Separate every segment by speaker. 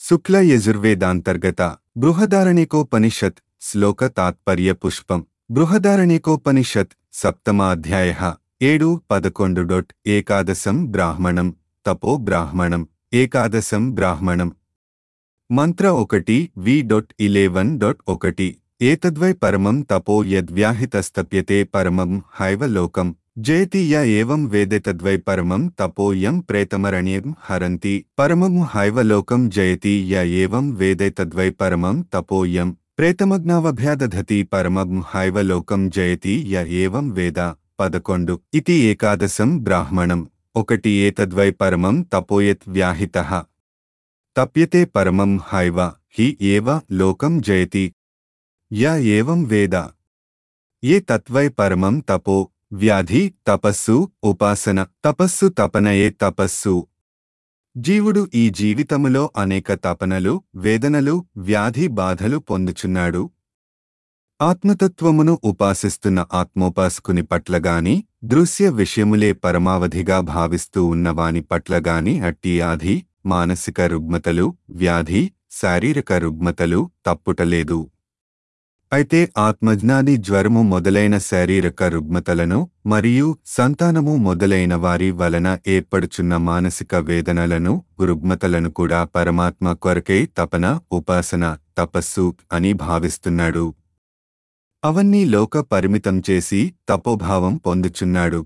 Speaker 1: శుక్ల యజుర్వేదాంతర్గత బృహదారణికోపనిషత్ శ్లోక తాత్పర్య పుష్పం బృహదారణికోపనిషత్ సప్తమాధ్యాయ ఏడు పదకొండు డొట్ ఏకాదశం బ్రాహ్మణం తపో బ్రాహ్మణం ఏకాదశం బ్రాహ్మణం మంత్ర ఒకటి వి డొట్ ఇలేవన్ డొట్ ఒకటి ఏతద్వై పరమం తపో యద్వ్యాహితస్తప్యతే పరమం హైవ లోకం జయతి య ఏవం వేదెతద్వై పరమం తపో యం ప్రేతమరణ్యం హరంతి పరమం హైవ లోకం జయతి య ఏవం వేదెతద్వై పరమం తపో యం ప్రేతమగ్నావభ్యాదధతి పరమం హైవ లోకం జయతి య ఏవం వేద పదకొండు ఇది ఏకాదశం బ్రాహ్మణం ఒకటి ఏతద్వై పరమం తపోయత్ వ్యాహితః తప్యతే పరమం హైవ హి ఏవ లోకం జయతి య ఏవం వేద ఏ తత్వై పరమం తపో వ్యాధి తపస్సు ఉపాసన తపస్సు తపనయే తపస్సు జీవుడు ఈ జీవితములో అనేక తపనలు వేదనలు వ్యాధి బాధలు పొందుచున్నాడు ఆత్మతత్వమును ఉపాసిస్తున్న ఆత్మోపాసకుని పట్లగాని దృశ్య విషయములే పరమావధిగా భావిస్తూ ఉన్నవాని పట్లగాని అట్టి ఆధి మానసిక రుగ్మతలు వ్యాధి శారీరక రుగ్మతలు తప్పుటలేదు అయితే ఆత్మజ్ఞాని జ్వరము మొదలైన శారీరక రుగ్మతలను మరియు సంతానము మొదలైన వారి వలన ఏర్పడుచున్న మానసిక వేదనలను రుగ్మతలను కూడా పరమాత్మ కొరకై తపన ఉపాసన తపస్సు అని భావిస్తున్నాడు అవన్నీ లోక పరిమితం చేసి తపోభావం పొందుచున్నాడు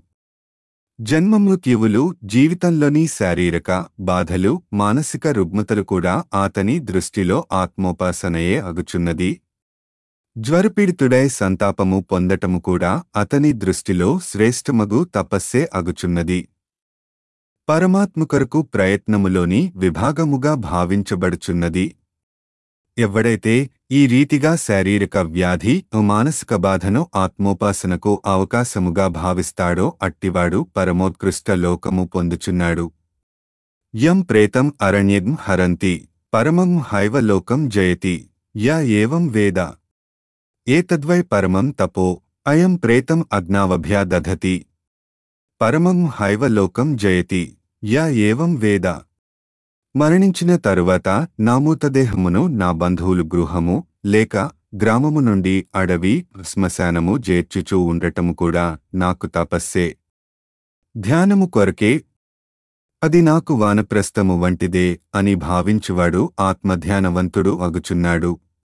Speaker 1: జన్మమృత్యువులు జీవితంలోని శారీరక బాధలు మానసిక రుగ్మతలు కూడా అతని దృష్టిలో ఆత్మోపాసనయే అగుచున్నది జ్వరపీడితుడై సంతాపము పొందటము కూడా అతని దృష్టిలో శ్రేష్టమగు తపస్సే అగుచున్నది పరమాత్మ కొరకు ప్రయత్నములోని విభాగముగా భావించబడుచున్నది ఎవడైతే ఈ రీతిగా శారీరక వ్యాధి మానసిక బాధను ఆత్మోపాసనకు అవకాశముగా భావిస్తాడో అట్టివాడు పరమోత్కృష్ట లోకము పొందుచున్నాడు యం ప్రేతం అరణ్యం హరంతి పరమం హైవ లోకం జయతి య ఏవం వేద ఏతద్వై పరమం తపో అయం ప్రేతం అగ్నావభ్యా దధతి పరమం హైవ లోకం జయతి య ఏవం వేద మరణించిన తరువాత నా మూతదేహమును నా బంధువులు గృహము లేక గ్రామము నుండి అడవి శ్మశానము జేర్చుచూ ఉండటము కూడా నాకు తపస్సే ధ్యానము కొరకే అది నాకు వానప్రస్థము వంటిదే అని భావించువాడు ఆత్మధ్యానవంతుడు అగుచున్నాడు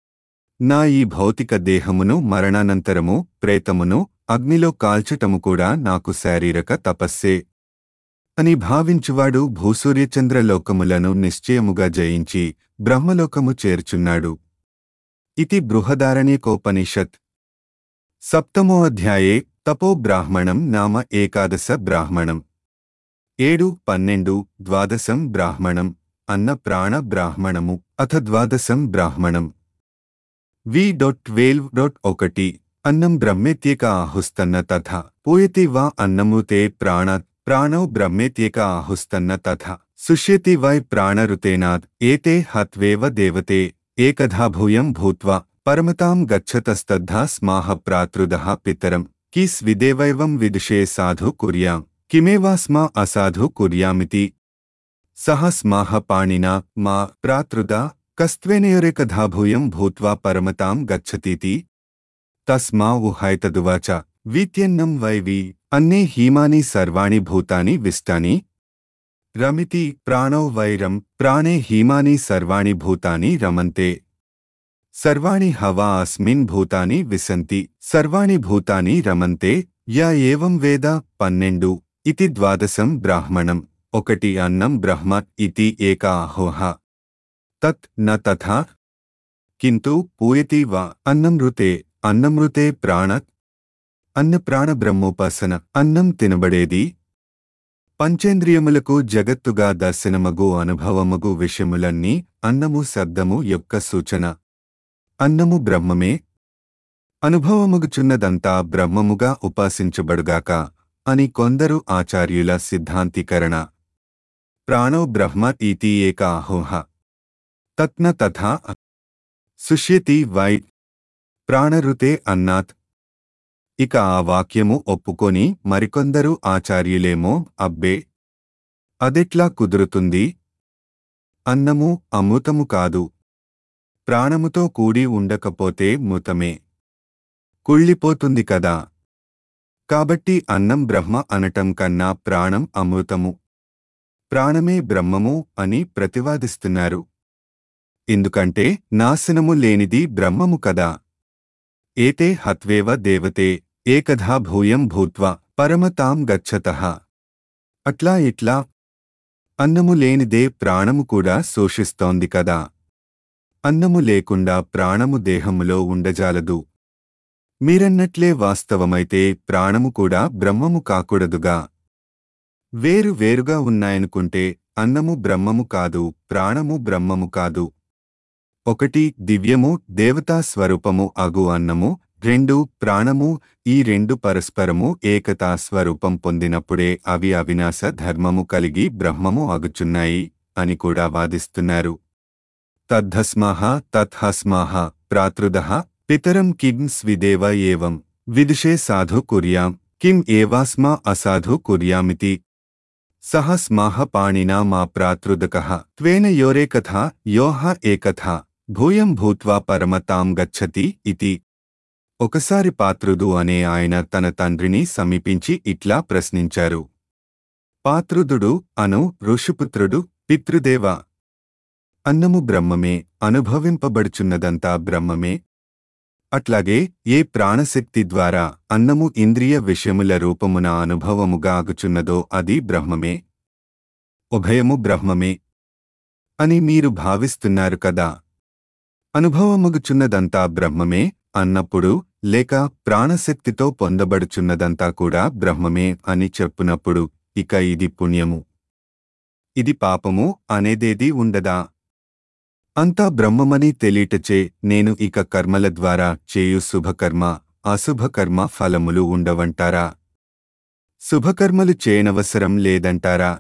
Speaker 1: నా ఈ భౌతిక దేహమును మరణానంతరము ప్రేతమును అగ్నిలో కాల్చటము కూడా నాకు శారీరక తపస్సే అని భావించువాడు భూసూర్యచంద్రలోకములను నిశ్చయముగా జయించి బ్రహ్మలోకము చేర్చున్నాడు ఇది బృహదారణ్యకోపనిషత్ సప్తమో అధ్యాయే తపో బ్రాహ్మణం నామ ఏకాదశ బ్రాహ్మణం ఏడు పన్నెండు ద్వాదశం బ్రాహ్మణం అన్న ప్రాణ బ్రాహ్మణము అథ ద్వాదశం బ్రాహ్మణం వి డొట్ ట్వెల్వ్ డొట్ ఒకటి అన్నం బ్రహ్మేత్యేక ఆహుస్తన్న తథ పూయతి వా అన్నమూతే ప్రాణాత్ ప్రాణౌ బ్రహ్మేత్యేక ఆహుస్తన్న తథ సుష్యతి వై ప్రాణరుతేనాద్ ఏతే హత్వేవ దేవతే ఏకధా భూయం భూత్వా పరమతాం గచ్చతస్తద్ధా స్మాహ ప్రాతృదః పితరం కిస్ విదేవైవం విదుషే సాధు కుర్యాం కిమేవాస్మా అసాధు కుర్యామితి సహ స్మాహ పాణినా మా ప్రాతృదా కస్త్వేనయోరేకధా భూయం భూత్వా పరమతాం గచ్చతీతి తస్మా ఉహైతదువాచ వీత్యన్నం వైవి అన్నే హీమాని సర్వాణి భూతాని విష్టాని రమితి ప్రాణౌ వైరం ప్రాణే హీమాని సర్వాణి భూతాని రమంతే సర్వాణి హవా అస్మిన్ భూతాని విసంతి సర్వాణి భూతాని రమంతే యా ఏవం వేద పన్నెండు ఇతి ద్వాదశం బ్రాహ్మణం ఒకటి అన్నం బ్రహ్మ ఇతి ఏక అహోహ తత్ న తథా కింటు పూయతి వా అన్నమృతే అన్నమృతే ప్రాణత్ అన్న ప్రాణ బ్రహ్మోపాసన అన్నం తినబడేది పంచేంద్రియములకు జగత్తుగా దర్శనమగు అనుభవమగు విషయములన్నీ అన్నము శబ్దము యొక్క సూచన అన్నము బ్రహ్మమే అనుభవముగుచున్నదంతా బ్రహ్మముగా ఉపాసించబడుగాక అని కొందరు ఆచార్యుల సిద్ధాంతీకరణ ప్రాణో బ్రహ్మ ఈతి ఏక అహోహ తత్న తథా సుష్యతి వై ప్రాణరుతే అన్నాత్ ఇక ఆ వాక్యము ఒప్పుకొని మరికొందరు ఆచార్యులేమో అబ్బే అదెట్లా కుదురుతుంది అన్నము అమృతము కాదు ప్రాణముతో కూడి ఉండకపోతే మృతమే కుళ్ళిపోతుంది కదా కాబట్టి అన్నం బ్రహ్మ అనటం కన్నా ప్రాణం అమృతము ప్రాణమే బ్రహ్మము అని ప్రతివాదిస్తున్నారు ఎందుకంటే నాశనము లేనిది బ్రహ్మము కదా ఏతే హత్వేవ దేవతే ఏకధా భూయం భూత్వా పరమతాం గచ్చతః అట్లా ఇట్లా అన్నము లేనిదే ప్రాణము కూడా శోషిస్తోంది కదా అన్నము లేకుండా ప్రాణము దేహములో ఉండజాలదు మీరన్నట్లే వాస్తవమైతే ప్రాణము కూడా బ్రహ్మము కాకూడదుగా వేరు వేరుగా ఉన్నాయనుకుంటే అన్నము బ్రహ్మము కాదు ప్రాణము బ్రహ్మము కాదు ఒకటి దివ్యము దేవతా స్వరూపము అగు అన్నము రెండు ప్రాణము ఈ రెండు పరస్పరము ఏకతా స్వరూపం పొందినప్పుడే అవి అవినాశ ధర్మము కలిగి బ్రహ్మము అగుచున్నాయి అని కూడా వాదిస్తున్నారు తద్ధస్మాహ తత్హస్మాహ ప్రాతృదః పితరం కిం స్విదేవ ఏవం విదుషే సాధు కుర్యాం కిం ఏవాస్మా అసాధు కుర్యామితి సహ స్మాహ పాణినా మా ప్రాతృదకః త్వేన యోరేకథా యోహ ఏకథా భూయం భూత్వా పరమతాం గచ్చతి ఇతి ఒకసారి పాత్రుడు అనే ఆయన తన తండ్రిని సమీపించి ఇట్లా ప్రశ్నించారు పాత్రుదుడు అను ఋషిపుత్రుడు పితృదేవ అన్నము బ్రహ్మమే అనుభవింపబడుచున్నదంతా బ్రహ్మమే అట్లాగే ఏ ప్రాణశక్తి ద్వారా అన్నము ఇంద్రియ విషయముల రూపమున అనుభవముగా ఆగుచున్నదో అది బ్రహ్మమే ఉభయము బ్రహ్మమే అని మీరు భావిస్తున్నారు కదా అనుభవమగుచున్నదంతా బ్రహ్మమే అన్నప్పుడు లేక ప్రాణశక్తితో పొందబడుచున్నదంతా కూడా బ్రహ్మమే అని చెప్పునప్పుడు ఇక ఇది పుణ్యము ఇది పాపము అనేదేది ఉండదా అంతా బ్రహ్మమని తెలియటచే నేను ఇక కర్మల ద్వారా చేయు శుభకర్మ అశుభకర్మ ఫలములు ఉండవంటారా శుభకర్మలు చేయనవసరం లేదంటారా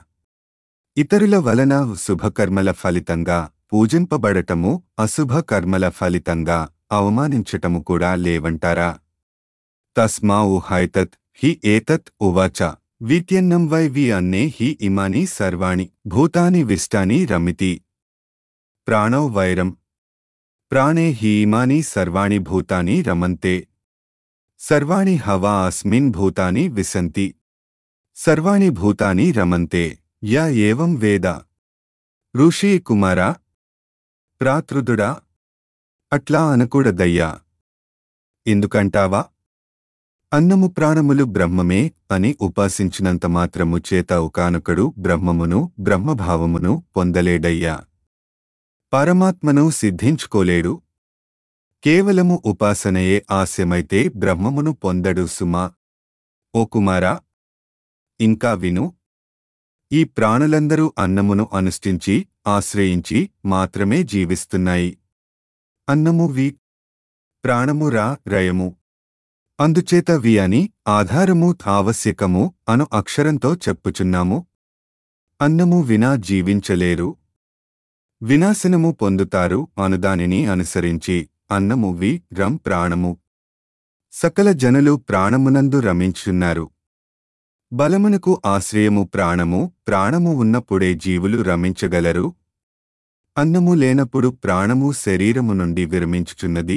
Speaker 1: ఇతరుల వలన శుభకర్మల ఫలితంగా పూజింపబడటము అశుభ కర్మల ఫలితంగా అవమానించటము కూడా లేవంటారా తస్మా ఉహైతత్ హి ఏతత్ ఉవాచ వీత్యన్నం వై వి అన్నే హి ఇమాని సర్వాణి భూతాని విష్టాని రమితి ప్రాణౌ వైరం ప్రాణే హి ఇమాని సర్వాణి భూతాని రమంతే సర్వాణి హవా అస్మిన్ భూతాని విసంతి సర్వాణి భూతాని రమంతే యా ఏవం వేద ఋషి కుమారా ప్రాతృదుడా అట్లా అనకూడదయ్యా ఎందుకంటావా అన్నము ప్రాణములు బ్రహ్మమే అని ఉపాసించినంత మాత్రము చేత ఒకానొకడు బ్రహ్మమును బ్రహ్మభావమును పొందలేడయ్యా పరమాత్మను సిద్ధించుకోలేడు కేవలము ఉపాసనయే ఆస్యమైతే బ్రహ్మమును పొందడు సుమా ఓ కుమారా ఇంకా విను ఈ ప్రాణులందరూ అన్నమును అనుష్ఠించి ఆశ్రయించి మాత్రమే జీవిస్తున్నాయి అన్నము వి ప్రాణము రా రయము అందుచేత వి అని ఆధారము ఆవశ్యకము అను అక్షరంతో చెప్పుచున్నాము అన్నము వినా జీవించలేరు వినాశనము పొందుతారు అనుదానిని అనుసరించి అన్నము వి రం ప్రాణము సకల జనులు ప్రాణమునందు రమించున్నారు బలమునకు ఆశ్రయము ప్రాణము ప్రాణము ఉన్నప్పుడే జీవులు రమించగలరు అన్నము లేనప్పుడు ప్రాణము శరీరము నుండి విరమించుచున్నది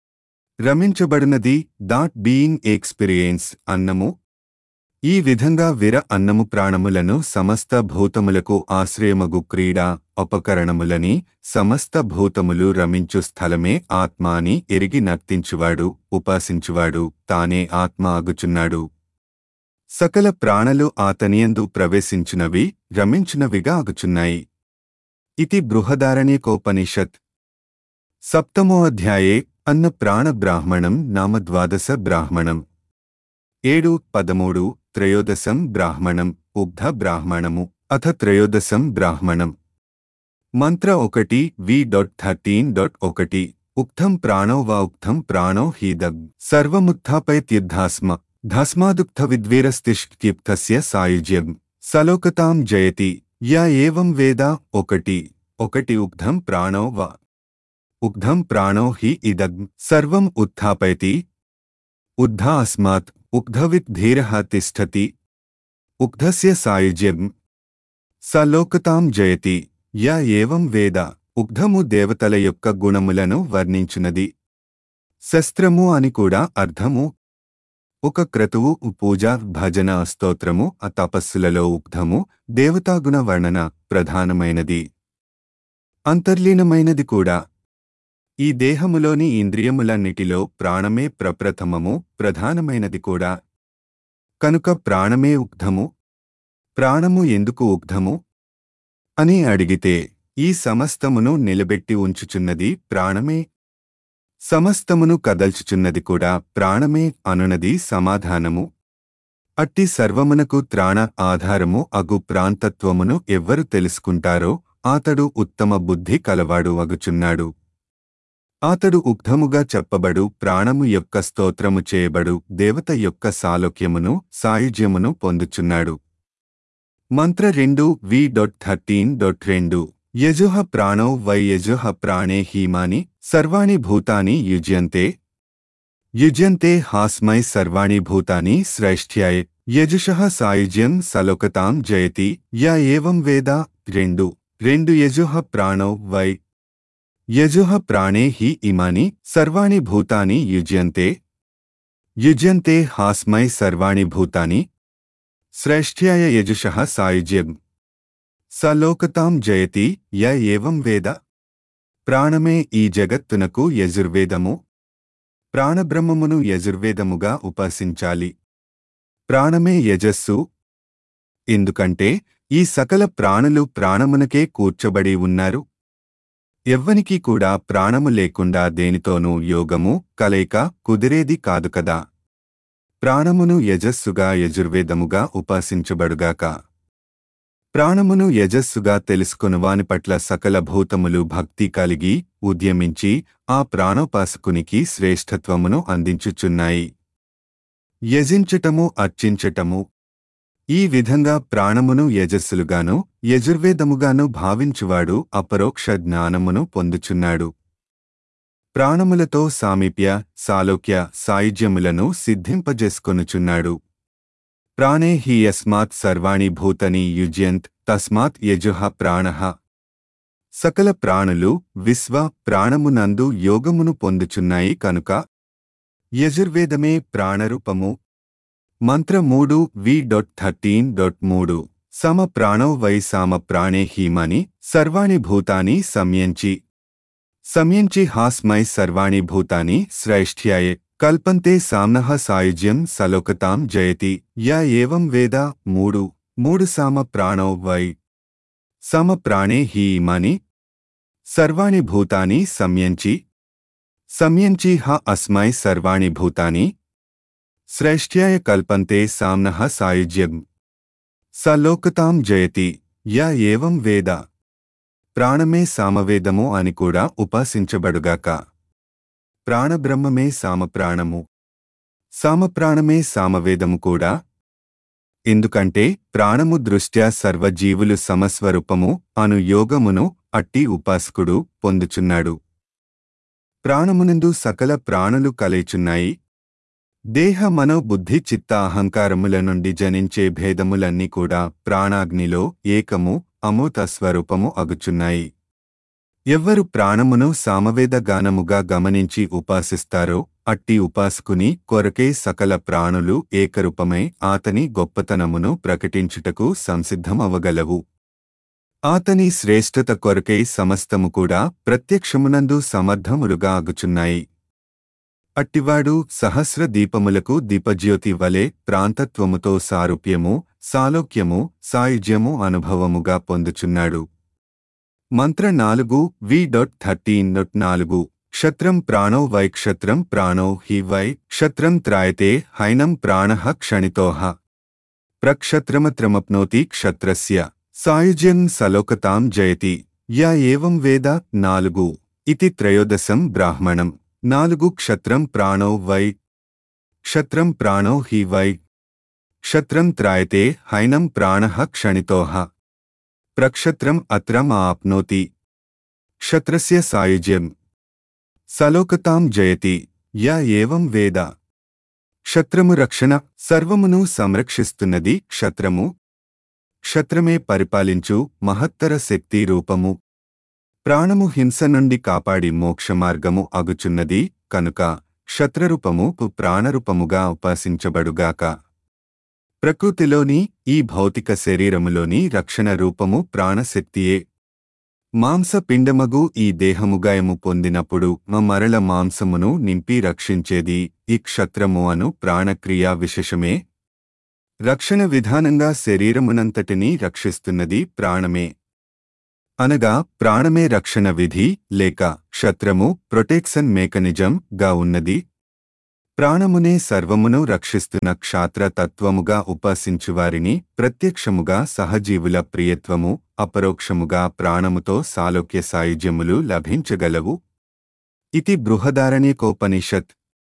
Speaker 1: రమించబడినది దాట్ బీయింగ్ ఎక్స్పీరియన్స్ అన్నము ఈ విధంగా విర అన్నము ప్రాణములను సమస్త భూతములకు ఆశ్రయమగు క్రీడా ఉపకరణములని సమస్త భూతములు రమించు స్థలమే ఆత్మ అని ఎరిగి నర్తించువాడు ఉపాసించువాడు తానే ఆత్మ ఆగుచున్నాడు సకల ప్రాణలు ఆతనియందు ప్రవేశించినవి రమించినవిగా ఆగుచున్నాయి ఇది బృహదారణ్యకోపనిషత్ సప్తమో అధ్యాయే అన్న ప్రాణ బ్రాహ్మణం నామ ద్వాదశ బ్రాహ్మణం ఏడు పదమూడు త్రయోదశం బ్రాహ్మణం ఉగ్ధ బ్రాహ్మణము అథ త్రయోదశం బ్రాహ్మణం మంత్ర ఒకటి వి డాట్ థర్టీన్ డాట్ ఒకటి ఉక్తం ప్రాణో వా ఉక్తం ప్రాణో హీదగ్ సర్వముత్థాపయత్యుద్ధాస్మ ధస్మాదుక్త విద్వీరస్తిష్క్యుక్తస్య సాయుజ్యం సలోకతాం జయతి యా ఏవం వేద ఒకటి ఒకటి ఉగ్ధం ప్రాణో వా ఉగ్ధం ప్రాణో హి ఇదగ్ సర్వం ఉత్థాపయతి ఉద్ధా అస్మాత్ ఉగ్ధవిత్ ధీరః తిష్టతి ఉగ్ధస్య సాయుజ్యం స లోకతాం జయతి యా ఏవం వేద ఉగ్ధము దేవతల యొక్క గుణములను వర్ణించునది శస్త్రము అని కూడా అర్థము ఒక క్రతువు పూజ భజన స్తోత్రము ఆ తపస్సులలో ఉగ్ధము దేవతాగుణ వర్ణన ప్రధానమైనది అంతర్లీనమైనది కూడా ఈ దేహములోని ఇంద్రియములన్నిటిలో ప్రాణమే ప్రప్రథమము ప్రధానమైనది కూడా కనుక ప్రాణమే ఉగ్ధము ప్రాణము ఎందుకు ఉగ్ధము అని అడిగితే ఈ సమస్తమును నిలబెట్టి ఉంచుచున్నది ప్రాణమే సమస్తమును కదల్చుచున్నది కూడా ప్రాణమే అనునది సమాధానము అట్టి సర్వమునకు త్రాణ ఆధారము అగు ప్రాంతత్వమును ఎవ్వరు తెలుసుకుంటారో ఆతడు ఉత్తమ బుద్ధి కలవాడు అగుచున్నాడు ఆతడు ఉగ్ధముగా చెప్పబడు ప్రాణము యొక్క స్తోత్రము చేయబడు దేవత యొక్క సాలోక్యమును సాయుజ్యమును పొందుచున్నాడు మంత్ర రెండు వి డొట్ థర్టీన్ డొట్ రెండు యజుహ ప్రాణో వై యజుహ ప్రాణే హీమాని సర్వాణి భూతాని యుజ్యంతే యుజ్యంతే హాస్మై సర్వాణి భూతాని శ్రైష్ఠ్యాయ్ యజుషః సాయుజ్యం సలోకతాం జయతి యా ఏవం వేద రెండు రెండు యజుహ ప్రాణో వై యజుహ ప్రాణే హి ఇమాని సర్వాణి భూతాని యుజ్యంతే యుజ్యంతే హాస్మై సర్వాణి భూతాని శ్రేష్ఠ్యాయ యజుషః సాయుజ్యం సలోకతాం జయతి య ఏవం వేద ప్రాణమే ఈ జగత్తునకు యజుర్వేదము ప్రాణబ్రహ్మమును యజుర్వేదముగా ఉపాసించాలి ప్రాణమే యజస్సు ఎందుకంటే ఈ సకల ప్రాణులు ప్రాణమునకే కూర్చబడి ఉన్నారు ఎవ్వనికీ కూడా ప్రాణము లేకుండా దేనితోనూ యోగము కలయిక కుదిరేది కాదు కదా ప్రాణమును యజస్సుగా యజుర్వేదముగా ఉపాసించబడుగాక ప్రాణమును యజస్సుగా తెలుసుకొనువాని పట్ల సకల భూతములు భక్తి కలిగి ఉద్యమించి ఆ ప్రాణోపాసకునికి శ్రేష్ఠత్వమును అందించుచున్నాయి యజించటము అర్చించటము ఈ విధంగా ప్రాణమును యజస్సులుగాను యజుర్వేదముగాను భావించువాడు అపరోక్ష జ్ఞానమును పొందుచున్నాడు ప్రాణములతో సామీప్య సాలోక్య సాయుజ్యములను సిద్ధింపజేసుకొనుచున్నాడు ప్రాణే హి యస్మాత్ సర్వాణి భూతని యుజ్యంత్ తస్మాత్ యజుహ ప్రాణః సకల ప్రాణులు విశ్వ ప్రాణమునందు యోగమును పొందుచున్నాయి కనుక యజుర్వేదమే ప్రాణరూపము మంత్ర మూడు వి డొట్ థర్టీన్ డొట్ మూడు సమ ప్రాణో వై సామ ప్రాణే హీమని సర్వాణి భూతాని సంయంచి సంయంచి హాస్మై సర్వాణి భూతాని శ్రైష్ఠ్యాయే కల్పంతే సామ్నః సాయుజ్యం సలోకతాం జయతి యా ఏవం వేద మూడు మూడు సామ ప్రాణో వై సమ ప్రాణే హీమని సర్వాణి భూతాని సంయంచి సంయంచి హ అస్మై సర్వాణి భూతాని శ్రేష్ఠ్యాయ కల్పంతే సామ్నః సాయుజ్యం సలోకతాం జయతి యా ఏవం వేద ప్రాణమే సామవేదము అని కూడా ఉపాసించబడుగాక ప్రాణబ్రహ్మమే సామప్రాణము సామప్రాణమే సామవేదము కూడా ఎందుకంటే ప్రాణము దృష్ట్యా సర్వజీవులు సమస్వరూపము అను యోగమును అట్టి ఉపాసకుడు పొందుచున్నాడు ప్రాణమునందు సకల ప్రాణులు కలయిచున్నాయి దేహ మనో బుద్ధి చిత్త అహంకారముల నుండి జనించే భేదములన్నీ కూడా ప్రాణాగ్నిలో ఏకము అమూత స్వరూపము అగుచున్నాయి ఎవ్వరు ప్రాణమును సామవేద గానముగా గమనించి ఉపాసిస్తారో అట్టి ఉపాసకుని కొరకే సకల ప్రాణులు ఏకరూపమై ఆతని గొప్పతనమును ప్రకటించుటకు సంసిద్ధమవగలవు ఆతని శ్రేష్ఠత కొరకై సమస్తము కూడా ప్రత్యక్షమునందు సమర్థములుగా అగుచున్నాయి అట్టివాడు సహస్ర దీపములకు దీపజ్యోతి వలె ప్రాంతత్వముతో సారూప్యము సాలోక్యము సాయుజ్యము అనుభవముగా పొందుచున్నాడు మంత్ర నాలుగు వి డొట్ థర్టీన్ డొట్ నాలుగు క్షత్రం ప్రాణో వై క్షత్రం ప్రాణో హి వై క్షత్రం త్రాయతే హైనం ప్రాణ క్షణితోహ ప్రక్షత్రమత్రమప్నోతి క్షత్రస్య సాయుజ్యం సలోకతాం జయతి యా ఏవం వేద నాలుగు ఇతి త్రయోదశం బ్రాహ్మణం నాలుగు క్షత్రం ప్రాణో వై క్షత్రం ప్రాణో హి వై క్షత్రం త్రాయతే హైనం ప్రాణ క్షణితోహ ప్రక్షత్రం అత్రం ఆప్నోతి క్షత్రస్య సాయుజ్యం సలోకతాం జయతి యా ఏవం వేద క్షత్రము రక్షణ సర్వమును సంరక్షిస్తున్నది క్షత్రము క్షత్రమే పరిపాలించు మహత్తర శక్తి రూపము ప్రాణము హింస నుండి కాపాడి మోక్షమార్గము అగుచున్నది కనుక క్షత్రరూపము పు ప్రాణరూపముగా ఉపాసించబడుగాక ప్రకృతిలోని ఈ భౌతిక శరీరములోని రక్షణ రూపము ప్రాణశక్తియే మాంసపిండమగు ఈ దేహముగాయము పొందినప్పుడు మ మరల మాంసమును నింపి రక్షించేది ఈ క్షత్రము అను ప్రాణక్రియా విశేషమే రక్షణ విధానంగా శరీరమునంతటినీ రక్షిస్తున్నది ప్రాణమే అనగా ప్రాణమే రక్షణ విధి లేక క్షత్రము ప్రొటెక్షన్ మేకనిజం గా ఉన్నది ప్రాణమునే సర్వమును రక్షిస్తున్న క్షాత్ర తత్వముగా ఉపాసించువారిని ప్రత్యక్షముగా సహజీవుల ప్రియత్వము అపరోక్షముగా ప్రాణముతో సాలోక్య సాయుజ్యములు లభించగలవు ఇది బృహదారణ్యకోపనిషత్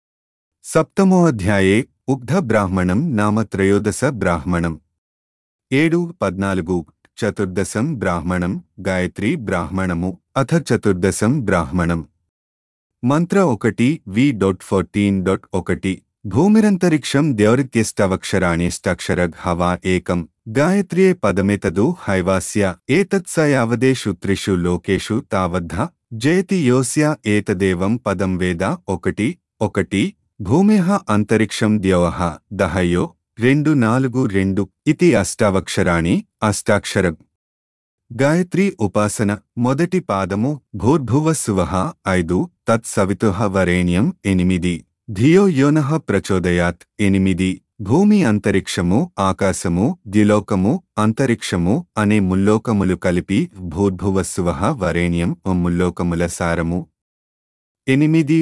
Speaker 1: సప్తమో అధ్యాయే ఉగ్ధ బ్రాహ్మణం నామ త్రయోదశ బ్రాహ్మణం ఏడు పద్నాలుగు చతుర్దశం బ్రాహ్మణం గాయత్రి బ్రాహ్మణము అథ చతుర్దశం బ్రాహ్మణం మంత్ర ఒకటి వి డొట్ ఫోర్టీన్ డొట్ ఒకటి భూమిరంతరిక్షం ద్యౌరిత్యష్టవక్షరాణిష్టక్షరగ్ హవా ఏకం గాయత్రియే పదమేతదు హైవాస్య ఏతత్స యావదేషు త్రిషు లోకేషు తావద్ధ జయతి యోస్య ఏతదేవం పదం వేద ఒకటి ఒకటి భూమిః అంతరిక్షం ద్యవః దహయో రెండు నాలుగు రెండు ఇతి అష్టావక్షరాణి అష్టాక్షరం గాయత్రి ఉపాసన మొదటి పాదము భూర్భువస్సువః ఐదు తత్సవితుః వరేణ్యం ఎనిమిది ధియో యోనః ప్రచోదయాత్ ఎనిమిది భూమి అంతరిక్షము ఆకాశము ద్యులోకము అంతరిక్షము అనే ముల్లోకములు కలిపి భూర్భువస్సువః వరేణ్యం ఓ ముల్లోకముల సారము ఎనిమిది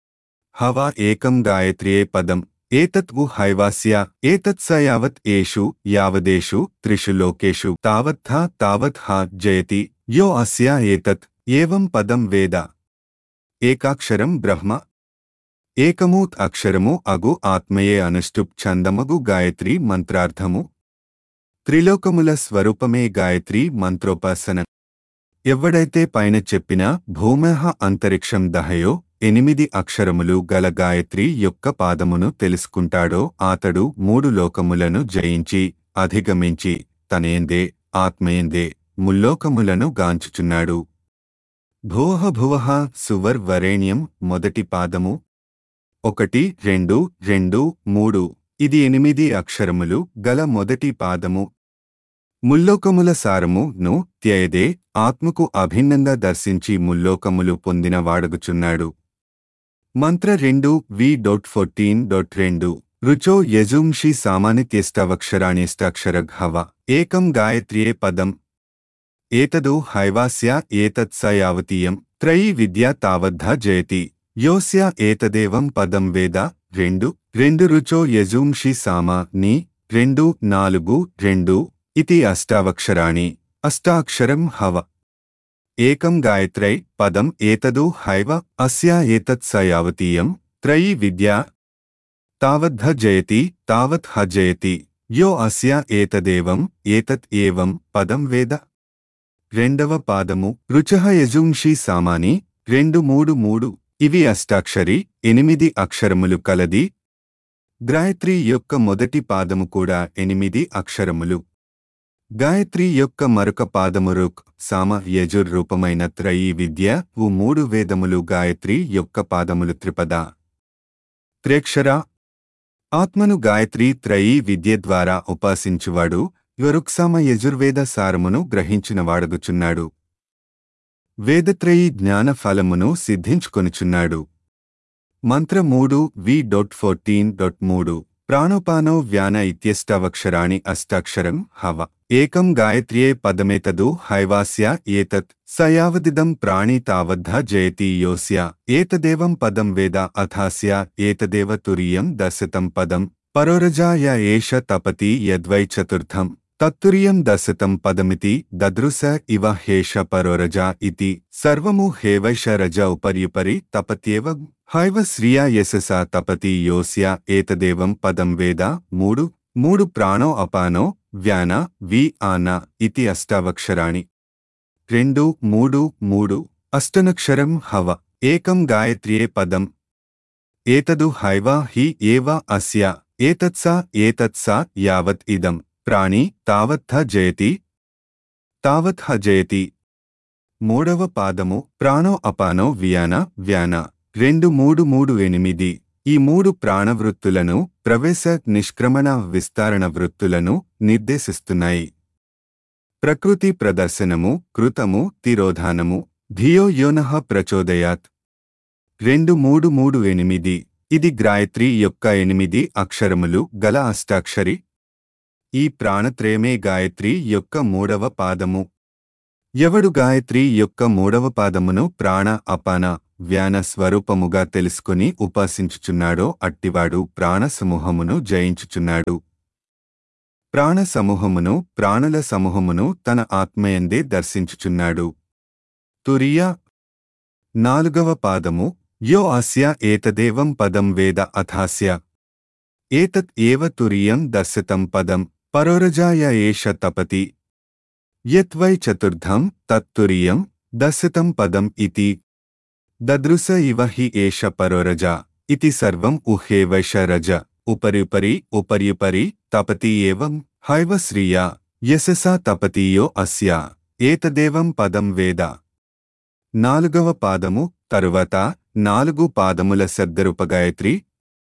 Speaker 1: హవా ఏకం గాయత్రియే పదం ఏతత్ వు హైవాస్య ఏతత్ స యావత్ ఏషు యావదేషు త్రిషు లోకేషు తావత్థా తావత్ హ జయతి యో అస్య ఏతత్ ఏవం పదం వేద ఏకాక్షరం బ్రహ్మ ఏకమూత్ అక్షరము అగు ఆత్మయే అనుష్టుప్ ఛందమగు గాయత్రి మంత్రార్థము త్రిలోకముల స్వరూపమే గాయత్రి మంత్రోపాసన ఎవ్వడైతే పైన చెప్పిన భూమః అంతరిక్షం దహయో ఎనిమిది అక్షరములు గల గాయత్రి యొక్క పాదమును తెలుసుకుంటాడో అతడు మూడు లోకములను జయించి అధిగమించి తనేందే ఆత్మేందే ముల్లోకములను గాంచుచున్నాడు భూహ భువః సువర్ వరేణ్యం మొదటి పాదము ఒకటి రెండు రెండు మూడు ఇది ఎనిమిది అక్షరములు గల మొదటి పాదము ముల్లోకముల సారము ను త్యయదే ఆత్మకు అభిన్నంగా దర్శించి ముల్లోకములు పొందిన వాడగుచున్నాడు మంత్ర రెండు వి డొట్ ఫోర్టీన్ డొట్ రెండు రుచో యజుంషి సామానిత్యష్టవక్షరాణిష్టాక్షరగ్ హవ ఏకం గాయత్రియే పదం ఏతదు హైవాస్య ఏతత్ స యావతీయం త్రయీ విద్యా తావద్ధ జయతి యోస్య ఏతదేవం పదం వేద రెండు రెండు రుచో యజుంషి సామా ని రెండు నాలుగు రెండు ఇతి అష్టావక్షరాణి అష్టాక్షరం హవ ఏకం గాయత్రై పదం ఏతదు హైవ అస్య ఏతత్ స యావతీయం త్రయీ విద్యా తావద్ధ జయతి తావత్ హ జయతి యో అస్య ఏతదేవం ఏతత్ ఏవం పదం వేద రెండవ పాదము రుచః యజుంషి సామాని రెండు మూడు మూడు ఇవి అష్టాక్షరి ఎనిమిది అక్షరములు కలది గాయత్రి యొక్క మొదటి పాదము కూడా ఎనిమిది అక్షరములు గాయత్రి యొక్క మరొక పాదము రుక్ సామ యజుర్ రూపమైన త్రయీ విద్య వు మూడు వేదములు గాయత్రి యొక్క పాదములు త్రిపద త్రేక్షర ఆత్మను గాయత్రి త్రయీ విద్య ద్వారా ఉపాసించువాడు యురుక్సామ యజుర్వేద సారమును గ్రహించినవాడగుచున్నాడు వేదత్రయీ జ్ఞాన ఫలమును సిద్ధించుకొనుచున్నాడు మంత్ర మూడు వి డొట్ ఫోర్టీన్ డొట్ మూడు ప్రాణోపానో వ్యాన ఇత్యష్టవక్షరాణి అష్టాక్షరం హవ ఏకం గాయత్రియే పదమేతదు హైవాస్య ఏతత్ సయావదిదం ప్రాణి తావద్ధ జయతి యోస్య ఏతదేవం పదం వేద అథాస్య ఏతదేవ తురియం దశతం పదం పరోరజాయ ఏష తపతి యద్వై చతుర్థం తత్తురియం దశతం పదమితి దదృశ ఇవ హేష పరోరజా ఇతి సర్వము హేవైష రజ ఉపర్యుపరి తపత్యేవ హైవ శ్రియా యశస తపతి యోస్య ఏతదేవం పదం వేద మూడు మూడు ప్రాణో అపానో వ్యాన వి ఆన ఇతి అష్టావక్షరాణి రెండు మూడు మూడు అష్టనక్షరం హవ ఏకం గాయత్రియే పదం ఏతదు హైవ హి ఏవ అస్య ఏతత్స ఏతత్స యావత్ ఇదం ప్రాణి తావత్థ జయతి తావత్ హ జయతి మూడవ పాదము ప్రాణో అపానో వ్యాన వ్యాన రెండు మూడు మూడు ఎనిమిది ఈ మూడు ప్రాణవృత్తులను ప్రవేశ నిష్క్రమణ విస్తారణ వృత్తులను నిర్దేశిస్తున్నాయి ప్రకృతి ప్రదర్శనము కృతము తిరోధానము ధియో యోనః ప్రచోదయాత్ రెండు మూడు మూడు ఎనిమిది ఇది గాయత్రి యొక్క ఎనిమిది అక్షరములు గల అష్టాక్షరి ఈ ప్రాణత్రయమే గాయత్రి యొక్క మూడవ పాదము ఎవడు గాయత్రి యొక్క మూడవ పాదమును ప్రాణ అపాన వ్యాన స్వరూపముగా తెలుసుకుని ఉపాసించుచున్నాడో అట్టివాడు ప్రాణ సమూహమును జయించుచున్నాడు ప్రాణ సమూహమును ప్రాణుల సమూహమును తన ఆత్మయందే దర్శించుచున్నాడు తురియ నాలుగవ పాదము యో అస్య ఏతదేవం పదం వేద అథాస్య ఏతత్ ఏవ తురియం దర్శితం పదం పరోరజాయ ఏష తపతి యత్వై చతుర్థం తత్తురియం దర్శితం పదం ఇతి దదృశ ఇవ హి ఏష పరోరజ ఇతి సర్వం ఉహేవైష రజ ఉపరిపరి ఉపర్యుపరి తపతి ఏవం హైవ శ్రియా యశసా తపతీయో అస్య ఏతదేవం పదం వేద నాలుగవ పాదము తరువాత నాలుగు పాదముల శబ్దరూపగాయత్రి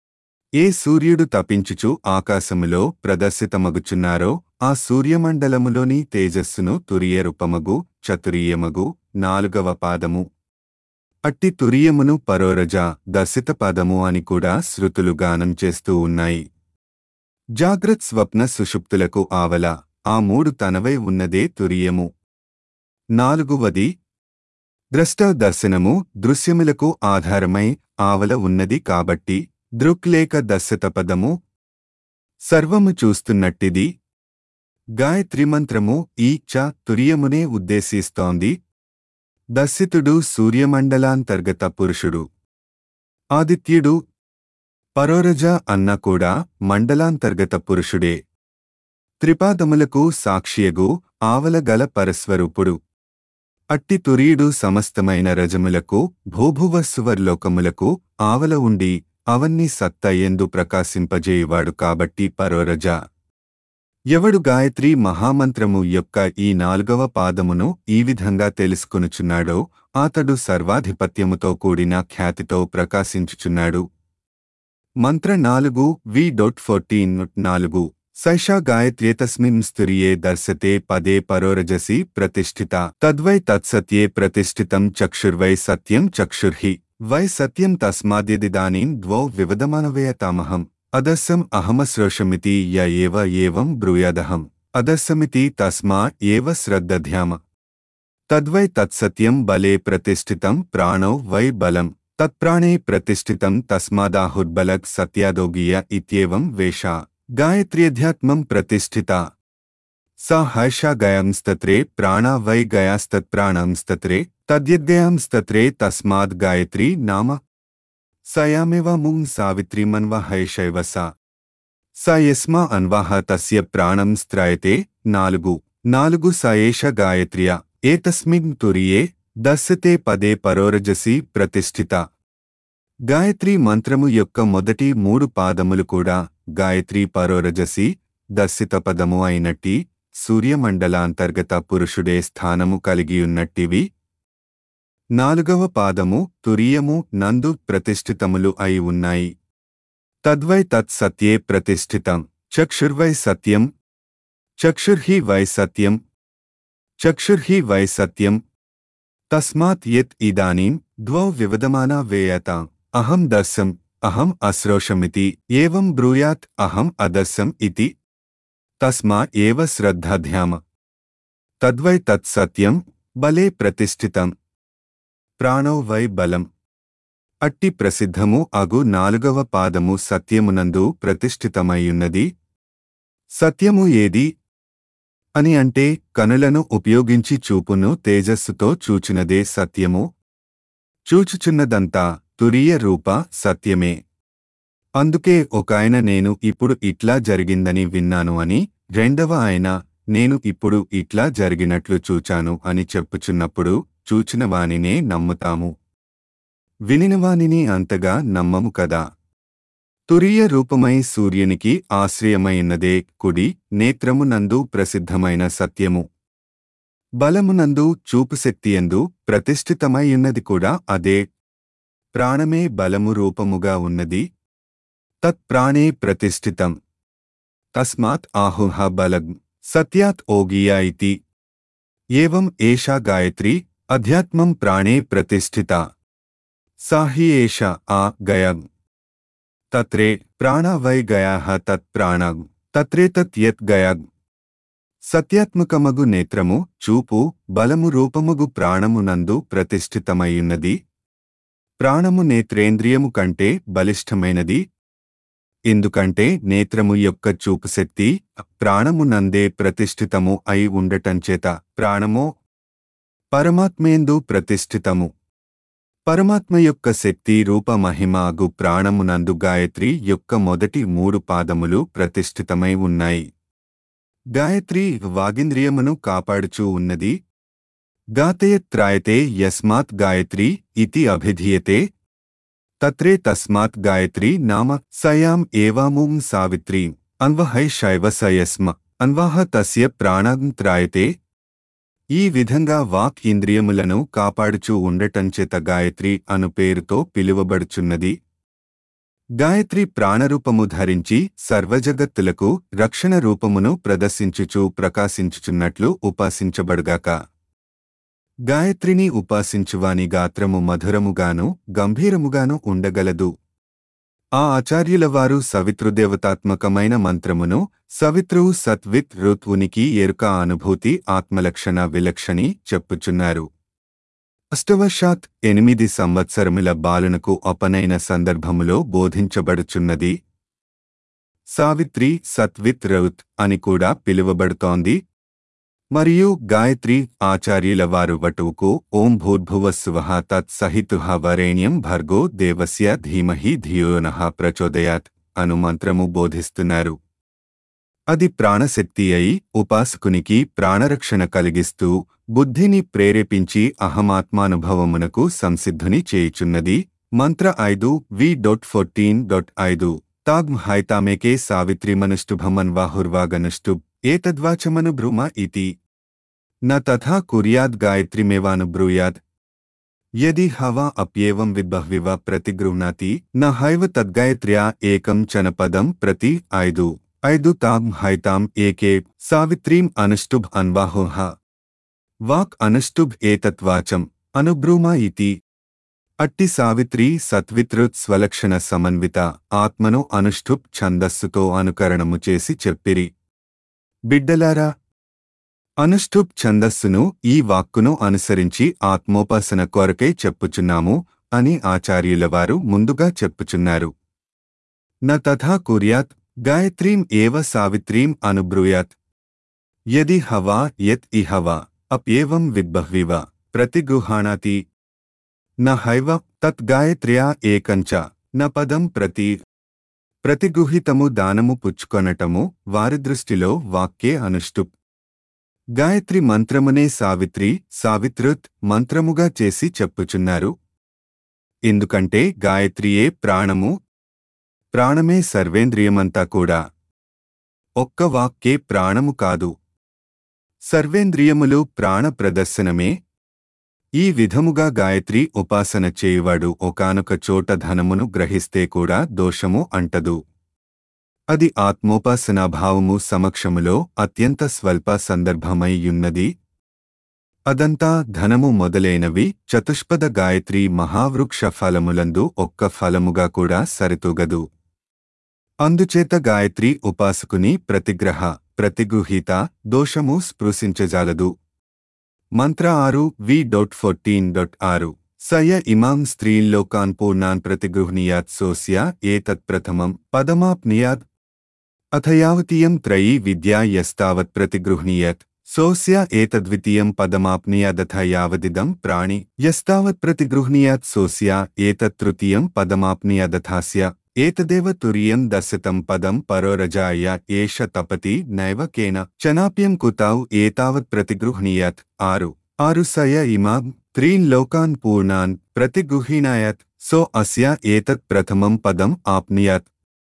Speaker 1: ఏ సూర్యుడు తపించుచు ఆకాశములో ప్రదర్శితమగుచున్నారో ఆ సూర్యమండలములోని తేజస్సును తురియరూపమగు చతురీయమగు నాలుగవ పాదము అట్టి తురియమును పరోరజ దర్శిత పదము అని కూడా శృతులు గానం చేస్తూ ఉన్నాయి జాగ్రత్ స్వప్న సుషుప్తులకు ఆవల ఆ మూడు తనవై ఉన్నదే తురియము నాలుగువది ద్రష్ట దర్శనము దృశ్యములకు ఆధారమై ఆవల ఉన్నది కాబట్టి దృక్లేక దర్శత పదము సర్వము చూస్తున్నట్టిది గాయత్రి మంత్రము ఈ చ తురియమునే ఉద్దేశిస్తోంది దర్శితుడు సూర్యమండలాంతర్గత పురుషుడు ఆదిత్యుడు పరోరజ అన్న కూడా మండలాంతర్గత పురుషుడే త్రిపాదములకు సాక్షియగు ఆవలగల పరస్వరూపుడు అట్టి తురీయుడు సమస్తమైన రజములకు భూభువస్సువర్లోకములకు ఆవల ఉండి అవన్నీ సత్త ఎందు ప్రకాశింపజేయువాడు కాబట్టి పరోరజ ఎవడు గాయత్రి మహామంత్రము యొక్క ఈ నాలుగవ పాదమును ఈ విధంగా తెలుసుకొనుచున్నాడో అతడు సర్వాధిపత్యముతో కూడిన ఖ్యాతితో ప్రకాశించుచున్నాడు మంత్ర నాలుగు వి డొట్ ఫోర్టీన్ నాలుగు సైషా గాయత్ర్యేతస్మిన్ స్తురియే దర్శతే పదే పరోరజసి ప్రతిష్ఠిత తద్వై తత్సత్యే ప్రతిష్ఠితం చక్షుర్వై సత్యం చక్షుర్హి వై సత్యం తస్మాద్యదిదానీం ద్వౌ వివదమానవేయతామహం అదస్సం అహమశ్రోషమితి య ఏవ ఏవం బ్రూయాదహం అదస్సమితి తస్మా ఏవ శ్రద్ధధ్యామ తద్వై తత్సత్యం బలే ప్రతిష్ఠితం ప్రాణౌ వై బలం తత్ప్రాణే ప్రతిష్ఠితం తస్మాదాహుర్బలగ్ సత్యాదోగీయ ఇత్యేవం వేషా గాయత్ర్యధ్యాత్మం ప్రతిష్ఠిత స హర్షా గయాంస్తత్రే ప్రాణా వై గయాస్తత్ప్రాణంస్తత్రే తద్యద్గయాంస్తత్రే తస్మాద్ గాయత్రీ నామ సయామివ ముం సావిత్రీమన్వ హైషైవ సా స యస్మా అన్వాహ తస్య ప్రాణం స్త్రాయతే నాలుగు నాలుగు స ఏష గాయత్ర్య ఏతస్మిన్ తురియే దస్యతే పదే పరోరజసి ప్రతిష్ఠిత గాయత్రి మంత్రము యొక్క మొదటి మూడు పాదములు కూడా గాయత్రి పరోరజసి దర్శిత పదము అయినట్టి సూర్యమండలాంతర్గత పురుషుడే స్థానము కలిగియున్నట్టివి నాలుగవ పాదము తురియము నందు ప్రతిష్ఠితములు అయి ఉన్నాయి తద్వై తత్సత్యే ప్రతిష్ఠితం చక్షుర్వై సత్యం చక్షుర్హి వై సత్యం చక్షుర్హి వై సత్యం తస్మాత్ యత్ ఇదానీం ద్వౌ వివదమానా వేయతాం అహం దర్శం అహం అశ్రోషమితి ఏవం బ్రూయాత్ అహం అదర్శం ఇతి తస్మా ఏవ శ్రద్ధాధ్యామ తద్వై తత్సత్యం బలే ప్రతిష్ఠితం ప్రాణో వై బలం అట్టి ప్రసిద్ధము అగు నాలుగవ పాదము సత్యమునందు ప్రతిష్ఠితమైయున్నది సత్యము ఏది అని అంటే కనులను ఉపయోగించి చూపును తేజస్సుతో చూచినదే సత్యము చూచుచున్నదంతా తురియ రూప సత్యమే అందుకే ఒకాయన నేను ఇప్పుడు ఇట్లా జరిగిందని విన్నాను అని రెండవ ఆయన నేను ఇప్పుడు ఇట్లా జరిగినట్లు చూచాను అని చెప్పుచున్నప్పుడు చూచిన వానినే నమ్ముతాము వినినవానిని అంతగా నమ్మము కదా తురియ రూపమై సూర్యునికి ఆశ్రయమైనదే కుడి నేత్రమునందు ప్రసిద్ధమైన సత్యము బలమునందు చూపుశక్తియందు ప్రతిష్ఠితమైయున్నది కూడా అదే ప్రాణమే బలము రూపముగా ఉన్నది తత్ప్రాణే ప్రతిష్ఠితం తస్మాత్ ఆహుహ బలం సత్యాత్ ఓగియా ఇతి ఏవం ఏషా గాయత్రి అధ్యాత్మం ప్రాణే ప్రతిష్ఠిత సా హి ఏష ఆ గయం తత్రే ప్రాణ వై గయాః తత్ ప్రాణం తత్రేతత్ యత్ గయాగ్ సత్యాత్మకమగు నేత్రము చూపు బలము రూపముగు ప్రాణమునందు ప్రతిష్ఠితమైయున్నది ప్రాణము నేత్రేంద్రియము కంటే బలిష్టమైనది ఎందుకంటే నేత్రము యొక్క చూపుశక్తి ప్రాణమునందే ప్రతిష్ఠితము అయి ఉండటంచేత ప్రాణమో పరమాత్మేందు ప్రతిష్ఠితము పరమాత్మ యొక్క శక్తి రూప మహిమాగు ప్రాణమునందు గాయత్రి యొక్క మొదటి మూడు పాదములు ప్రతిష్ఠితమై ఉన్నాయి గాయత్రి వాగింద్రియమును కాపాడుచూ ఉన్నది గాతయత్రాయతే యస్మాత్ గాయత్రి ఇతి అభిధీయతే తత్రే తస్మాత్ గాయత్రి నామ సయాం ఏవాముం సావిత్రీ అన్వహై శైవ సయస్మ అన్వాహ తస్య ప్రాణం త్రాయతే ఈ విధంగా వాక్ ఇంద్రియములను కాపాడుచూ ఉండటంచేత గాయత్రి అను పేరుతో పిలువబడుచున్నది గాయత్రి ప్రాణరూపము ధరించి సర్వజగత్తులకు రక్షణ రూపమును ప్రదర్శించుచూ ప్రకాశించుచున్నట్లు ఉపాసించబడుగాక గాయత్రిని ఉపాసించువాని గాత్రము మధురముగాను గంభీరముగాను ఉండగలదు ఆ ఆచార్యుల వారు సవితృదేవతాత్మకమైన మంత్రమును సవితృవు సత్విత్ ఋత్వునికి ఎరుక అనుభూతి ఆత్మలక్షణ విలక్షణి చెప్పుచున్నారు అష్టవశాత్ ఎనిమిది సంవత్సరముల బాలునకు అపనైన సందర్భములో బోధించబడుచున్నది సావిత్రి సత్విత్ రౌత్ అని కూడా పిలువబడుతోంది మరియు గాయత్రి ఆచార్యుల వారు వటువుకు ఓం భూర్భువస్సువః తత్ సహితుః వరేణ్యం భర్గో దేవస్య ధీమహి ధియోనః ప్రచోదయాత్ అను మంత్రము బోధిస్తున్నారు అది ప్రాణశక్తి అయి ఉపాసకునికి ప్రాణరక్షణ కలిగిస్తూ బుద్ధిని ప్రేరేపించి అహమాత్మానుభవమునకు సంసిద్ధుని చేయుచున్నది మంత్ర ఐదు వి డొట్ ఫోర్టీన్ డొట్ ఐదు తాగ్మ్ హైతామేకే సావిత్రిమనుష్ఠుభమన్వాహుర్వాగనుష్ఠుబ్ ఏతద్వాచమను బ్రూమ ఇతి న తథా కుర్యాద్ గాయత్రిమేవానుబ్రూయాద్ యది హవా అప్యేవం విద్బహ్వివ ప్రతిగృహ్ణాతి న హైవ తద్గాయత్ర్యా ఏకం చన పదం ప్రతి ఐదు ఐదు తాం హైతాం ఏకే సావిత్రీం అనుష్టుభ్ అన్వాహోహ వాక్ అనుష్టుభ్ ఏతత్వాచం అనుబ్రూమా ఇతి అట్టి సావిత్రి సత్వితృత్ స్వలక్షణ సమన్విత ఆత్మను అనుష్ఠుప్ ఛందస్సుతో అనుకరణము చేసి చెప్పిరి బిడ్డలారా అనుష్ఠుప్ ఛందస్సును ఈ వాక్కును అనుసరించి ఆత్మోపాసన కొరకే చెప్పుచున్నాము అని ఆచార్యుల వారు ముందుగా చెప్పుచున్నారు న తథా కుర్యాత్ గాయత్రీం ఏవ సావిత్రీం అనుబ్రూయాత్ యది హవా యత్ ఇహవా అప్యేవం విద్బహ్వివ ప్రతిగృహాణాతి న హైవ తత్ గాయత్ర్యా ఏకంచ న పదం ప్రతి ప్రతిగృహితము దానము పుచ్చుకొనటము వారి దృష్టిలో వాక్యే అనుష్టుప్ గాయత్రి మంత్రమునే సావిత్రి సావిత్రుత్ మంత్రముగా చేసి చెప్పుచున్నారు ఎందుకంటే గాయత్రియే ప్రాణము ప్రాణమే సర్వేంద్రియమంతా కూడా ఒక్క వాక్కే ప్రాణము కాదు సర్వేంద్రియములు ప్రాణ ప్రదర్శనమే ఈ విధముగా గాయత్రి ఉపాసన చేయువాడు ఒకానొక చోట ధనమును గ్రహిస్తే కూడా దోషము అంటదు అది ఆత్మోపాసనాభావము సమక్షములో అత్యంత స్వల్ప సందర్భమై యున్నది అదంతా ధనము మొదలైనవి చతుష్పద గాయత్రి మహావృక్ష ఫలములందు ఒక్క ఫలముగా కూడా సరితూగదు అందుచేత గాయత్రి ఉపాసకుని ప్రతిగ్రహ ప్రతిగృహీత దోషము స్పృశించజాలదు మంత్ర ఆరు వి డొట్ ఫోర్టీన్ డొట్ ఆరు సయ ఇమాం స్త్రీల్లోకాన్ పూర్ణాన్ ప్రతిగృహ్ణీయాత్ సోస్య ఏతత్ ప్రథమం పదమాప్నియాత్ అథ యావతీయం త్రయీ విద్యా యస్తావత్ ప్రతిగృహ్ణీయత్ సోస్య ఏతద్వితీయం పదమాప్నియాదథ యావదిదం ప్రాణి యస్తావత్ ప్రతిగృహ్ణీయాత్ సోస్య ఏతత్ తృతీయం పదమాప్నియాదథాస్య ఏతదేవ తురియం దశతం పదం పరోరజాయ ఏష తపతి నైవ కేన చనాప్యం కుతౌ ఏతావత్ ప్రతిగృహ్ణీయత్ ఆరు ఆరు సయ ఇమాం త్రీన్ లోకాన్ పూర్ణాన్ ప్రతిగృహీణాయత్ సో అస్య ఏతత్ ప్రథమం పదం ఆప్నియత్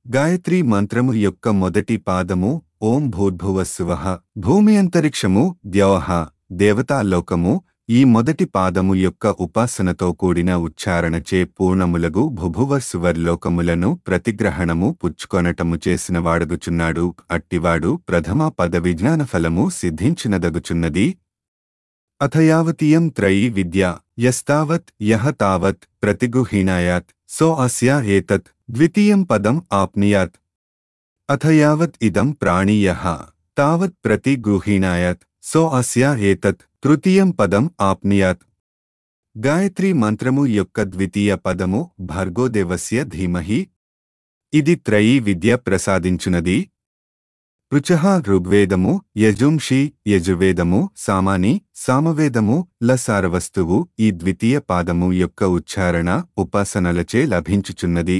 Speaker 1: గాయత్రి మంత్రము యొక్క మొదటి పాదము ఓం భూర్భువస్సువః భూమి అంతరిక్షము ద్యవహ దేవతాలోకము ఈ మొదటి పాదము యొక్క ఉపాసనతో కూడిన ఉచ్చారణచే పూర్ణములగు భుభువస్సువర్లోకములను ప్రతిగ్రహణము పుచ్చుకొనటము చేసిన వాడగుచున్నాడు అట్టివాడు ప్రథమ పద విజ్ఞాన ఫలము సిద్ధించినదగుచున్నది అథయావతీయం త్రయీ విద్య యస్తావత్ యహ తావత్ ప్రతిగృహీణాయాత్ సో అస్య ఏతత్ ద్వితీయం పదం ఆప్నియాత్ అథ యావత్ ఇదం ప్రాణీయః తావత్ ప్రతిగృహీణాయాత్ సో అస్య ఏతత్ తృతీయం పదం ఆప్నియాత్ గాయత్రి మంత్రము యొక్క ద్వితీయ పదము భర్గోదేవస్య ధీమహి ఇది త్రయీ విద్య ప్రసాదించునది రుచః ఋగ్వేదము యజుంషి యజువేదము సామాని సామవేదము లసారవస్తువు ఈ ద్వితీయ పాదము యొక్క ఉచ్చారణ ఉపాసనలచే లభించుచున్నది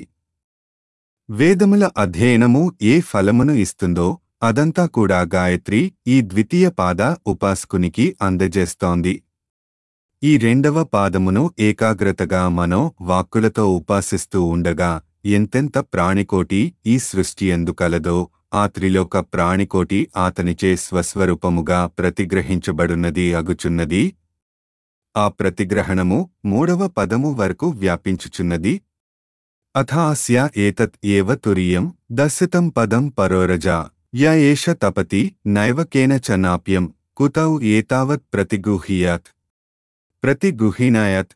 Speaker 1: వేదముల అధ్యయనము ఏ ఫలమును ఇస్తుందో అదంతా కూడా గాయత్రి ఈ ద్వితీయ పాద ఉపాసకునికి అందజేస్తోంది ఈ రెండవ పాదమును ఏకాగ్రతగా మనో వాక్కులతో ఉపాసిస్తూ ఉండగా ఎంతెంత ప్రాణికోటి ఈ సృష్టి ఎందుకలదో ఆ త్రిలోక ప్రాణికోటి ఆతనిచే స్వస్వరూపముగా ప్రతిగ్రహించబడున్నది అగుచున్నది ఆ ప్రతిగ్రహణము మూడవ పదము వరకు వ్యాపించుచున్నది అథాస్య ఏతత్ ఏవ తురియం దర్శితం పదం పరోరజా య ఏష తపతి నైవ కేనచ నాప్యం కుతౌ ఏతావత్ ప్రతిగృహీయాత్ ప్రతిగృహీణాయత్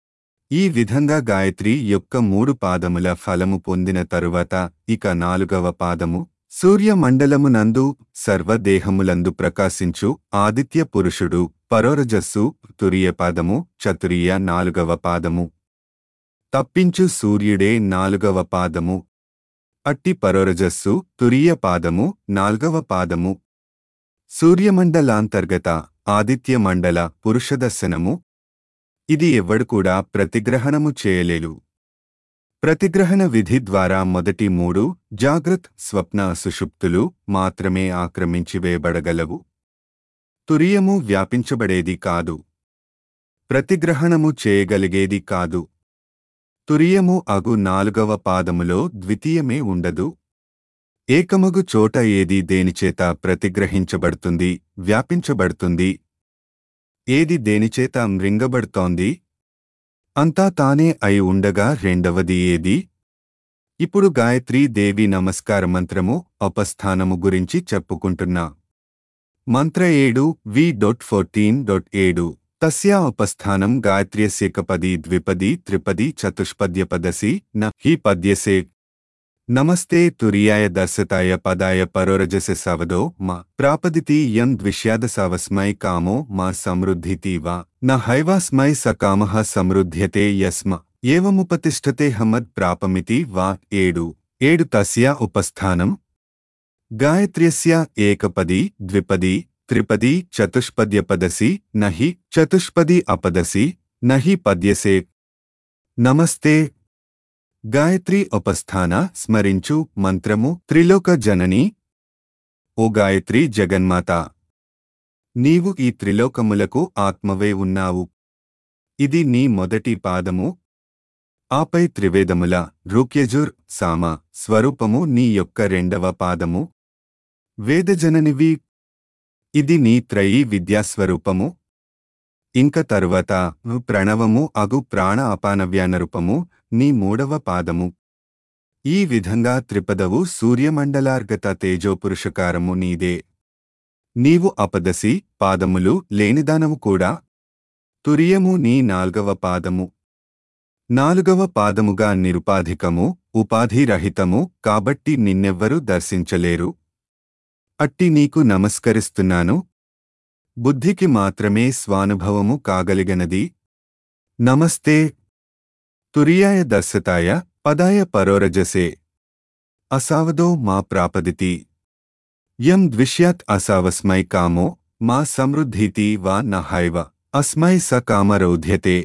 Speaker 1: ఈ విధంగా గాయత్రి యొక్క మూడు పాదముల ఫలము పొందిన తరువాత ఇక నాలుగవ పాదము సూర్యమండలమునందు సర్వదేహములందు ప్రకాశించు ఆదిత్య పురుషుడు పరోరజస్సు తురియ పాదము చతురియ నాలుగవ పాదము తప్పించు సూర్యుడే నాలుగవ పాదము అట్టి పరోరజస్సు తురియ పాదము నాల్గవ పాదము సూర్యమండలాంతర్గత ఆదిత్యమండల పురుషదర్శనము ఇది ఎవ్వడు కూడా ప్రతిగ్రహణము చేయలేరు ప్రతిగ్రహణ విధి ద్వారా మొదటి మూడు జాగ్రత్ స్వప్న సుషుప్తులు మాత్రమే ఆక్రమించివేయబడగలవు తురియము వ్యాపించబడేది కాదు ప్రతిగ్రహణము చేయగలిగేది కాదు తురియము అగు నాలుగవ పాదములో ద్వితీయమే ఉండదు ఏకమగు చోట ఏది దేనిచేత ప్రతిగ్రహించబడుతుంది వ్యాపించబడుతుంది ఏది దేనిచేత మృంగబడుతోంది అంతా తానే అయి ఉండగా రెండవది ఏది ఇప్పుడు గాయత్రీ దేవి నమస్కార మంత్రము అపస్థానము గురించి చెప్పుకుంటున్నా మంత్ర ఏడు వి డొట్ ఫోర్టీన్ డొట్ ఏడు తస్యా ఉపస్థానం గాయత్ర్యస్యేకపది ద్విపది త్రిపది చతుష్పద్యపదసి న హి పద్యసే నమస్తే తురియాయ దర్శతాయ పదాయ పరోరజసె సవదో మా ప్రాపదితి యం ద్విష్యాదసావస్మై కామో మా సమృద్ధితి వా న హైవాస్మై సకామః సమృద్ధ్యతే యస్మ ఏవముపతిష్టతే హమద్ ప్రాపమితి వా ఏడు ఏడు తస్య ఉపస్థానం గాయత్ర్యస్య ఏకపది ద్విపది త్రిపది చతుష్పద్యపదసి నహి చతుష్పది అపదసి నహి పద్యసే నమస్తే గాయత్రి ఉపస్థాన స్మరించు మంత్రము త్రిలోక జనని ఓ గాయత్రి జగన్మాత నీవు ఈ త్రిలోకములకు ఆత్మవే ఉన్నావు ఇది నీ మొదటి పాదము ఆపై త్రివేదముల రుక్యజుర్ సామ స్వరూపము నీ యొక్క రెండవ పాదము వేదజననివి ఇది నీ త్రయీ విద్యాస్వరూపము ఇంక తరువాత ప్రణవము అగు ప్రాణ అపానవ్యాన రూపము నీ మూడవ పాదము ఈ విధంగా త్రిపదవు సూర్యమండలార్గత తేజోపురుషకారము నీదే నీవు అపదసి పాదములు లేనిదానము కూడా తురియము నీ నాల్గవ పాదము నాలుగవ పాదముగా నిరుపాధికము ఉపాధిరహితము కాబట్టి నిన్నెవ్వరూ దర్శించలేరు అట్టి నీకు నమస్కరిస్తున్నాను బుద్ధికి మాత్రమే స్వానుభవము కాగలిగనది నమస్తే తురియాయ దర్శతాయ పదాయ పరోరజసే అసావదో మా ప్రాపదితి యం ద్విష్యాత్ అసావస్మై కామో మా సమృద్ధీతి వా నహైవ అస్మై స కామరౌధ్యతే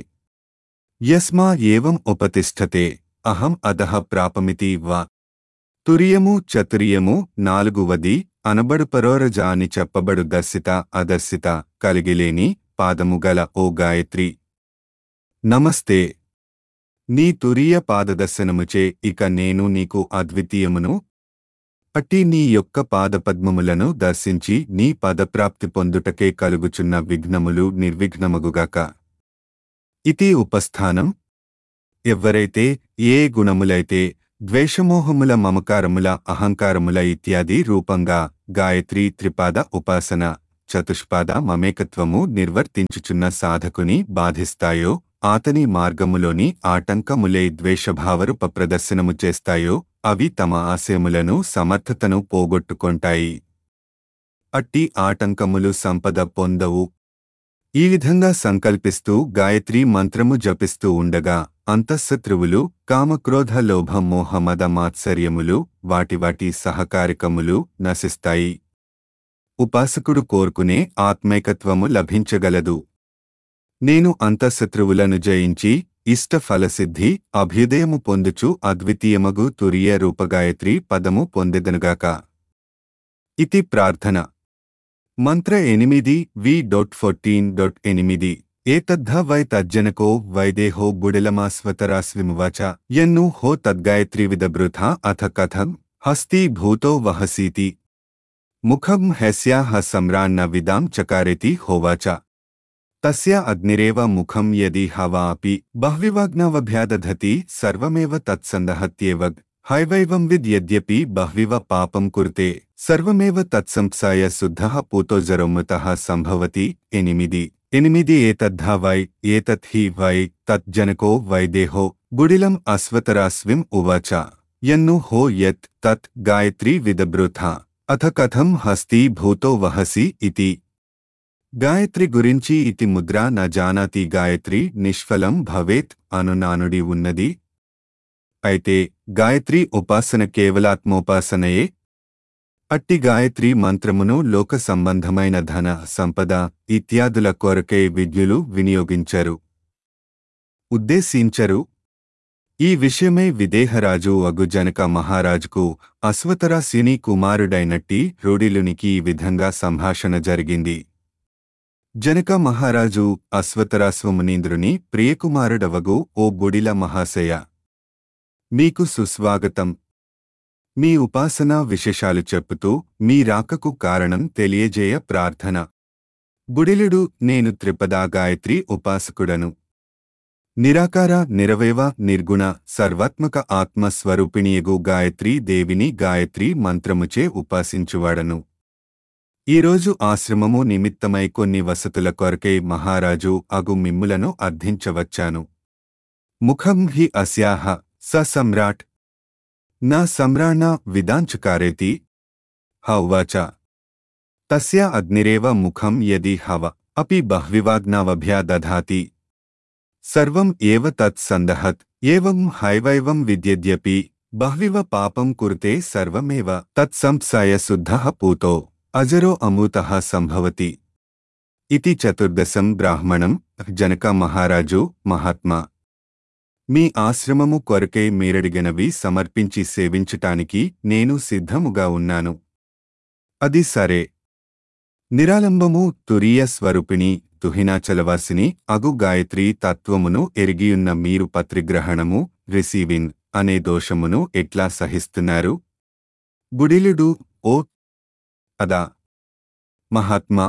Speaker 1: యస్మా ఏవం ఉపతిష్టతే అహం అదహ ప్రాపమితి వా తురియము చతురియము నాలుగువది అనబడు పరోరజ అని చెప్పబడు దర్శిత అదర్శిత కలిగిలేని పాదముగల ఓ గాయత్రి నమస్తే నీ తురీయ పాదదర్శనముచే ఇక నేను నీకు అద్వితీయమును అట్టి నీ యొక్క పాదపద్మములను దర్శించి నీ పదప్రాప్తి పొందుటకే కలుగుచున్న విఘ్నములు నిర్విఘ్నమగుగాక ఇతి ఉపస్థానం ఎవ్వరైతే ఏ గుణములైతే ద్వేషమోహముల మమకారముల అహంకారముల ఇత్యాది రూపంగా గాయత్రి త్రిపాద ఉపాసన చతుష్పాద మమేకత్వము నిర్వర్తించుచున్న సాధకుని బాధిస్తాయో ఆతని మార్గములోని ఆటంకములే ద్వేషభావరూప ప్రదర్శనము చేస్తాయో అవి తమ ఆశయములను సమర్థతను పోగొట్టుకొంటాయి అట్టి ఆటంకములు సంపద పొందవు ఈ విధంగా సంకల్పిస్తూ గాయత్రీ మంత్రము జపిస్తూ ఉండగా అంతఃశత్రువులు కామక్రోధ లోభ మోహ మద మాత్సర్యములు వాటి వాటి సహకారికములు నశిస్తాయి ఉపాసకుడు కోరుకునే ఆత్మైకత్వము లభించగలదు నేను అంతఃశత్రువులను జయించి ఇష్ట ఫలసిద్ధి అభ్యుదయము పొందుచు అద్వితీయమగు తురియ రూపగాయత్రి పదము పొందెదనుగాక ఇతి ప్రార్థన మంత్ర ఎనిమిది వి డొట్ ఫోర్టీన్ డొట్ ఎనిమిది ఏతద్ధ వై తజ్జనకో వైదేహో బుడిలమాస్వతరాస్విమువాచ యన్ను హో తద్గాయత్రీవిదబృథ అథ కథం హస్తి భూతో వహసీతి ముఖం హ్యస్యాహ సమ్రాన్న విదాం చకారేతి హోవాచ తస్య అగ్నిరేవ ముఖం యది హవా అపి బహ్వివాగ్నవభ్యాదధతి సర్వమేవ తత్సందహత్యేవగ్ హైవైవం విద్ యద్యపి బహ్వివ పాపం కురుతే సర్వమేవ తత్సంసాయ శుద్ధః పూతోజరోమృతః సంభవతి ఎనిమిది ఎనిమిది ఏతద్ధా వై ఏతత్ హి వై తజ్జనకో వైదేహో గుడిలం అశ్వతరాస్విం ఉవాచ యన్ను హో యత్ తత్ గాయత్రీ విదబ్రుథ అథ కథం హస్తి భూతో వహసి ఇతి గాయత్రి గురించి ఇతి ముద్ర న జానాతి గాయత్రి నిష్ఫలం భవేత్ అను నానుడి ఉన్నది అయితే గాయత్రి ఉపాసన కేవలాత్మోపాసనయే అట్టి గాయత్రి మంత్రమును లోక సంబంధమైన ధన సంపద ఇత్యాదుల కొరకే విద్యులు వినియోగించరు ఉద్దేశించరు ఈ విషయమై విదేహరాజు అగు జనక మహారాజుకు అశ్వతరాస్యుని కుమారుడైనట్టి రూఢిలునికి ఈ విధంగా సంభాషణ జరిగింది జనక మహారాజు అశ్వతరాశ్వమునీంద్రుని ప్రియకుమారుడవగు ఓ బుడిల మహాశయ మీకు సుస్వాగతం మీ ఉపాసనా విశేషాలు చెప్పుతూ మీ రాకకు కారణం తెలియజేయ ప్రార్థన బుడిలుడు నేను త్రిపదా గాయత్రి ఉపాసకుడను నిరాకార నిరవయవ నిర్గుణ సర్వాత్మక ఆత్మస్వరూపిణియగు గాయత్రీ దేవిని గాయత్రీ మంత్రముచే ఉపాసించువాడను ఈరోజు ఆశ్రమము నిమిత్తమై కొన్ని వసతుల కొరకై మహారాజు అగు మిమ్ములను అర్థించవచ్చాను ముఖం హి అస్యాహ స సమ్రాట్ నా సమ్రాణ విదాంచకారేతి హ ఉవాచ తస్య అగ్నిరేవ ముఖం యది హవ అపి బహ్వివాగ్నావభ్యా దధాతి సర్వం ఏవ తత్ సందహత్ ఏవం హైవైవం విద్యద్యపి బహ్వివ పాపం కురుతే సర్వమేవ తత్సంసాయ శుద్ధః పూతో అజరో అమూతః సంభవతి ఇతి చతుర్దశం బ్రాహ్మణం జనక మహారాజు మహాత్మా మీ ఆశ్రమము కొరకై మీరడిగినవి సమర్పించి సేవించటానికి నేను సిద్ధముగా ఉన్నాను అది సరే నిరాలంబము తురీయ స్వరూపిణి తుహినాచలవాసిని అగు గాయత్రీ తత్వమును ఎరిగియున్న మీరు పత్రిగ్రహణము రిసీవింగ్ అనే దోషమును ఎట్లా సహిస్తున్నారు బుడిలుడు ఓ అదా మహాత్మా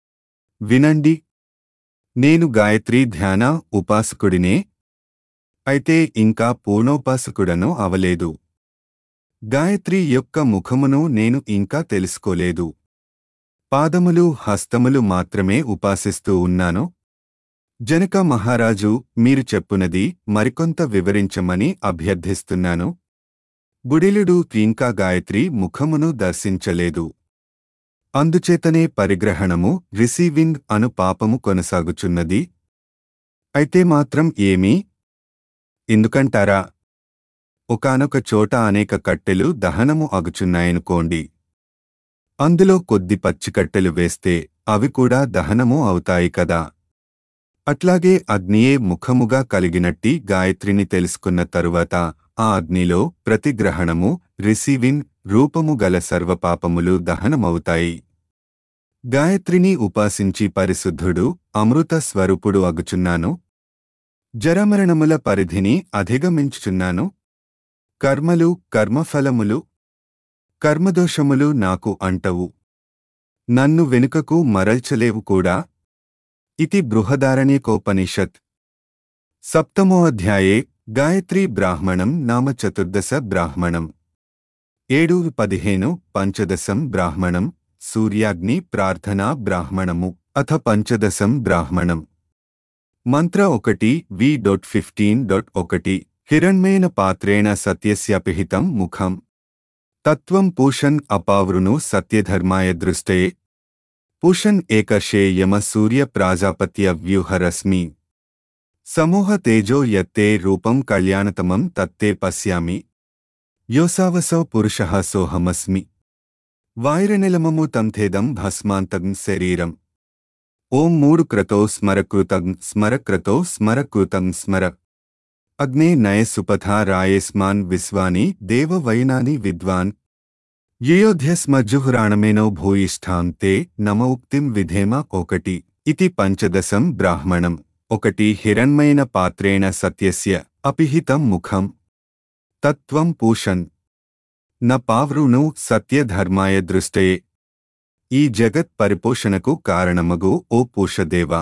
Speaker 1: వినండి నేను గాయత్రీ ధ్యాన ఉపాసకుడినే అయితే ఇంకా పూర్ణోపాసకుడను అవలేదు గాయత్రి యొక్క ముఖమును నేను ఇంకా తెలుసుకోలేదు పాదములు హస్తములు మాత్రమే ఉపాసిస్తూ ఉన్నాను జనక మహారాజు మీరు చెప్పునది మరికొంత వివరించమని అభ్యర్థిస్తున్నాను బుడిలుడు ఇంకా గాయత్రి ముఖమును దర్శించలేదు అందుచేతనే పరిగ్రహణము రిసీవింగ్ అను పాపము కొనసాగుచున్నది అయితే మాత్రం ఏమీ ఎందుకంటారా ఒకానొక చోట అనేక కట్టెలు దహనము అగుచున్నాయనుకోండి అందులో కొద్ది పచ్చికట్టెలు వేస్తే అవి కూడా దహనము అవుతాయి కదా అట్లాగే అగ్నియే ముఖముగా కలిగినట్టి గాయత్రిని తెలుసుకున్న తరువాత ఆ అగ్నిలో ప్రతిగ్రహణము రిసీవింగ్ రూపము గల సర్వపాపములు దహనమవుతాయి గాయత్రిని ఉపాసించి పరిశుద్ధుడు అమృత స్వరూపుడు అగుచున్నాను జరమరణముల పరిధిని అధిగమించుచున్నాను కర్మలు కర్మఫలములు కర్మదోషములు నాకు అంటవు నన్ను వెనుకకు మరల్చలేవు కూడా ఇతి బృహదారణ్యకోపనిషత్ సప్తమో అధ్యాయే గాయత్రీ బ్రాహ్మణం నామ చతుర్దశ బ్రాహ్మణం ఏడు పదిహేను పంచదశం బ్రాహ్మణం సూర్యాగ్ని ప్రార్థనా బ్రాహ్మణము అథ పంచదశం బ్రాహ్మణం మంత్ర ఒకటి వి డొట్ ఫిఫ్టీన్ డొట్ ఒకటి హిరణ్మేన పాత్రేణ సత్యస్యపిహితం ముఖం తత్వం పూషన్ అపావృను సత్యధర్మాయ దృష్టే పూషన్ ఏకర్షే యమ సూర్య ప్రాజాపత్య వ్యూహరశ్మి సమూహ తేజో యత్తే రూపం కళ్యాణతమం తత్తే పశ్యామి యోసావసౌ పురుషః సోహమస్మి వాయురనిలమము తంథేదం భస్మాంతం శరీరం ఓం మూడు క్రతో స్మరకృతం స్మరక్రతో స్మరకృతం స్మర అగ్నే నయ సుపథా రాయేస్మాన్ విశ్వాని దేవ వైనాని విద్వాన్ యుయోధ్యస్మజ్జుహురాణమేనో భూయిష్ఠాం తే నమ ఉక్తిం విధేమ ఒకటి ఇతి పంచదశం బ్రాహ్మణం ఒకటి హిరణ్మయన పాత్రేణ సత్యస్య అపిహితం ముఖం తత్వం పూషన్ న పావృను సత్యధర్మాయ దృష్టయే ఈ జగత్ పరిపోషణకు కారణమగు ఓ పూషదేవా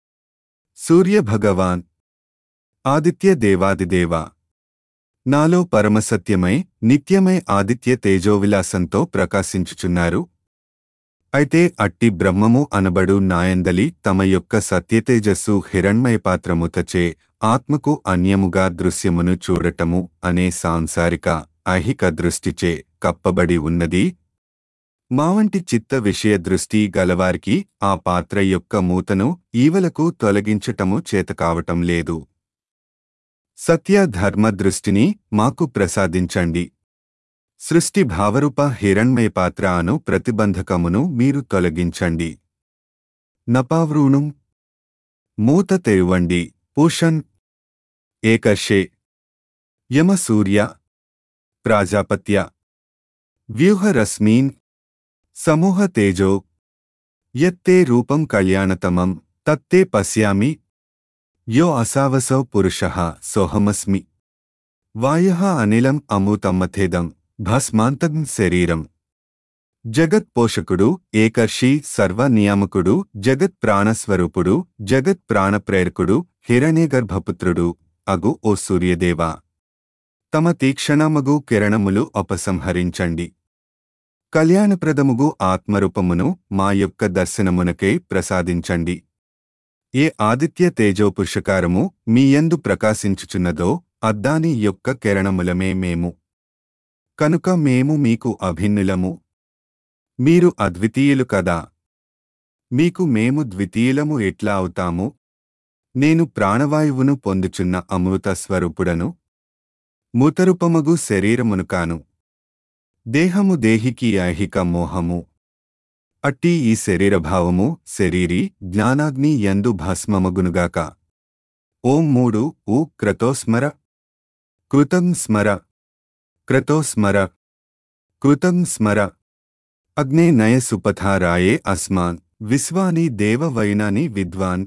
Speaker 1: సూర్యభగవాన్ ఆదిత్య దేవాదిదేవా నాలో పరమసత్యమై నిత్యమై ఆదిత్య తేజోవిలాసంతో ప్రకాశించుచున్నారు అయితే అట్టి బ్రహ్మము అనబడు నాయందలి తమ యొక్క సత్యతేజస్సు హిరణ్మయపాత్రముతచే ఆత్మకు అన్యముగా దృశ్యమును చూడటము అనే సాంసారిక ఐహిక దృష్టిచే కప్పబడి ఉన్నది మావంటి చిత్త విషయ దృష్టి గలవారికి ఆ పాత్ర యొక్క మూతను ఈవలకు తొలగించటము చేతకావటం లేదు సత్య ధర్మ దృష్టిని మాకు ప్రసాదించండి సృష్టి భావరూప హిరణ్మయ పాత్ర అను ప్రతిబంధకమును మీరు తొలగించండి నపావ్రూణు మూత తెరువండి పూషన్ ఏకర్షే యమ సూర్య ప్రాజాపత్య వ్యూహరశ్మీన్ సమూహ తేజో యత్తే రూపం కళ్యాణతమం తత్తే పశ్యామి యో అసావసౌ పురుషః సోహమస్మి వాయః అనిలం అమూతమ్మథేదం భస్మాంతం శరీరం జగత్ పోషకుడు ఏకర్షి సర్వనియామకుడు జగత్ ప్రాణస్వరూపుడు జగత్ ప్రాణప్రేరకుడు హిరణ్యగర్భపుత్రుడు అగు ఓ సూర్యదేవా తమ తీక్షణమగు కిరణములు ఉపసంహరించండి కళ్యాణప్రదముగు ఆత్మరూపమును మా యొక్క దర్శనమునకై ప్రసాదించండి ఏ ఆదిత్య తేజోపురుషకారము మీయందు ప్రకాశించుచున్నదో అద్దాని యొక్క కిరణములమే మేము కనుక మేము మీకు అభిన్నులము మీరు అద్వితీయులు కదా మీకు మేము ద్వితీయులము ఎట్లా అవుతాము నేను ప్రాణవాయువును పొందుచున్న అమృత స్వరూపుడను మూతరూపమగు శరీరమును కాను దేహము దేహికి ఐహిక మోహము అట్టి ఈ శరీరభావము శరీరి జ్ఞానాగ్ని యందు భస్మమగునుగాక ఓం మూడు ఊ క్రతోస్మర కృతం స్మర క్రతోస్మర కృతం స్మర అగ్నే నయ సుపథారాయే అస్మాన్ విశ్వాని దేవ వైనాని విద్వాన్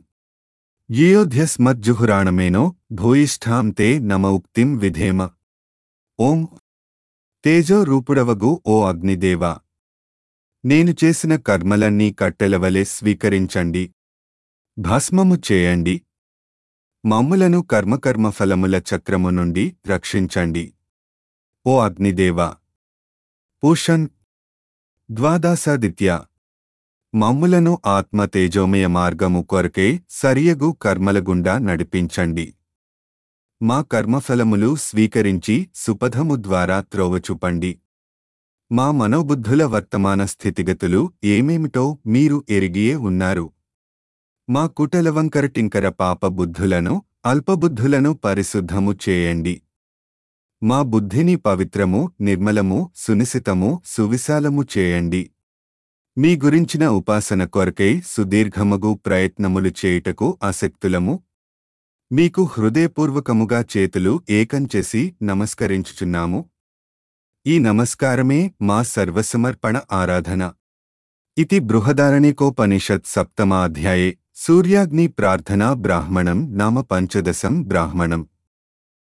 Speaker 1: యేయోధ్యస్మజ్జుహురాణమేనో భూయిష్ఠాం తే నమ ఉక్తిం విధేమ ఓం తేజో రూపుడవగు ఓ అగ్నిదేవా నేను చేసిన కర్మలన్నీ కట్టెలవలె స్వీకరించండి భస్మము చేయండి మమ్ములను కర్మకర్మఫలముల చక్రము నుండి రక్షించండి ఓ అగ్నిదేవా పూషన్ ద్వాదాసాదిత్య మమ్ములను ఆత్మ తేజోమయ మార్గము కొరకే సరియగు కర్మల గుండా నడిపించండి మా కర్మఫలములు స్వీకరించి సుపథము ద్వారా త్రోవచూపండి మా మనోబుద్ధుల వర్తమాన స్థితిగతులు ఏమేమిటో మీరు ఎరిగియే ఉన్నారు మా కుటలవంకరటింకర పాప బుద్ధులను అల్పబుద్ధులను పరిశుద్ధము చేయండి మా బుద్ధిని పవిత్రము నిర్మలము సునిశితము సువిశాలము చేయండి మీ గురించిన ఉపాసన కొరకై సుదీర్ఘమగు ప్రయత్నములు చేయుటకు ఆసక్తులము మీకు హృదయపూర్వకముగా చేతులు ఏకంచేసి నమస్కరించుచున్నాము ఈ నమస్కారమే మా సర్వసమర్పణ ఆరాధన ఇది బృహదారణికోపనిషత్ సప్తమాధ్యాయే సూర్యాగ్ని ప్రార్థనా బ్రాహ్మణం నామ పంచదశం బ్రాహ్మణం